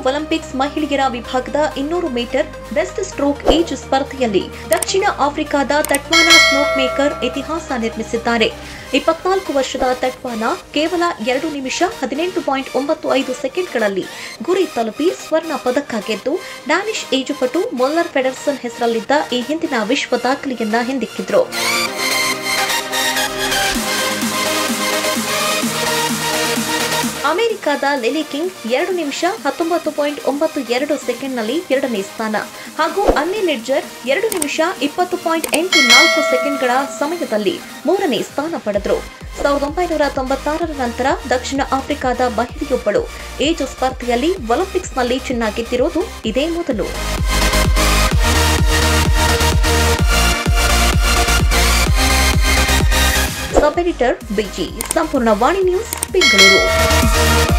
Olympics ಮಹಿಳೆಯರ ವಿಭಾಗದ ಇನ್ನೂರು ಮೀಟರ್ ಬೆಸ್ಟ್ ಸ್ಟ್ರೋಕ್ ಏಜ್ ಸ್ಪರ್ಧೆಯಲ್ಲಿ ದಕ್ಷಿಣ ಆಫ್ರಿಕಾದ ತಟ್ವಾನಾ ಸ್ನೋಕ್ ಮೇಕರ್ ಇತಿಹಾಸ ನಿರ್ಮಿಸಿದ್ದಾರೆ ಇಪ್ಪತ್ನಾಲ್ಕು ವರ್ಷದ ತಟ್ವಾನಾ ಕೇವಲ ಎರಡು ನಿಮಿಷ ಹದಿನೆಂಟು ಪಾಯಿಂಟ್ ಒಂಬತ್ತು ಐದು ಸೆಕೆಂಡ್ಗಳಲ್ಲಿ ಗುರಿ ತಲುಪಿ ಸ್ವರ್ಣ ಪದಕ ಗೆದ್ದು ಡ್ಯಾನಿಶ್ ಈಜುಪಟು ಮೊಲ್ಲರ್ ಫೆಡರ್ಸನ್ ಹೆಸರಲ್ಲಿದ್ದ ಈ ಹಿಂದಿನ ವಿಶ್ವ ದಾಖಲೆಯನ್ನ ಹಿಂದಿಕ್ಕಿದ್ರು ಅಮೆರಿಕದ ಲಿಲಿ ಕಿಂಗ್ ಎರಡು ನಿಮಿಷ ಹತ್ತೊಂಬತ್ತು ಪಾಯಿಂಟ್ ಒಂಬತ್ತು ಎರಡು ಸೆಕೆಂಡ್ನಲ್ಲಿ ಎರಡನೇ ಸ್ಥಾನ ಹಾಗೂ ಅನ್ನಿ ಲಿಡ್ಜರ್ ಎರಡು ನಿಮಿಷ ಇಪ್ಪತ್ತು ಪಾಯಿಂಟ್ ಎಂಟು ನಾಲ್ಕು ಸೆಕೆಂಡ್ಗಳ ಸಮಯದಲ್ಲಿ ಮೂರನೇ ಸ್ಥಾನ ಪಡೆದರು ಸಾವಿರದ ಒಂಬೈನೂರ ತೊಂಬತ್ತಾರರ ನಂತರ ದಕ್ಷಿಣ ಆಫ್ರಿಕಾದ ಮಹಿಳೆಯೊಬ್ಬಳು ಏಜು ಸ್ಪರ್ಧೆಯಲ್ಲಿ ಒಲಿಂಪಿಕ್ಸ್ನಲ್ಲಿ ಚಿನ್ನ ಗೆದ್ದಿರೋದು ಇದೇ ಮೊದಲು ಸಬ್ ಎಡಿಟರ್ ಬಿಜಿ ಸಂಪೂರ್ಣ ವಾಣಿ ನ್ಯೂಸ್ ಬೆಂಗಳೂರು